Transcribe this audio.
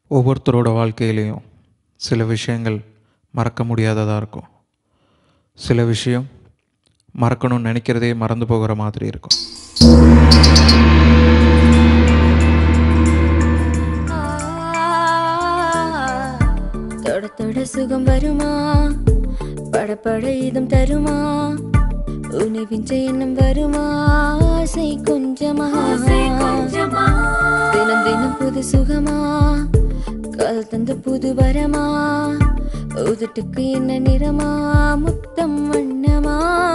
ஒவ்வொருத்தரோட வாழ்க்கையிலையும் சில விஷயங்கள் மறக்க முடியாததாக இருக்கும் சில விஷயம் மறக்கணும்னு நினைக்கிறதே மறந்து போகிற மாதிரி இருக்கும் தொட தொட சுகம் வருமா பட பட இதம் தருமா உன்னை விஞ்ச எண்ணம் வருமா ஆசை கொஞ்சமா தினம் தினம் புது சுகமா கால் தந்த புது வரமா உதட்டுக்கு என்ன நிறமா முத்தம் வண்ணமா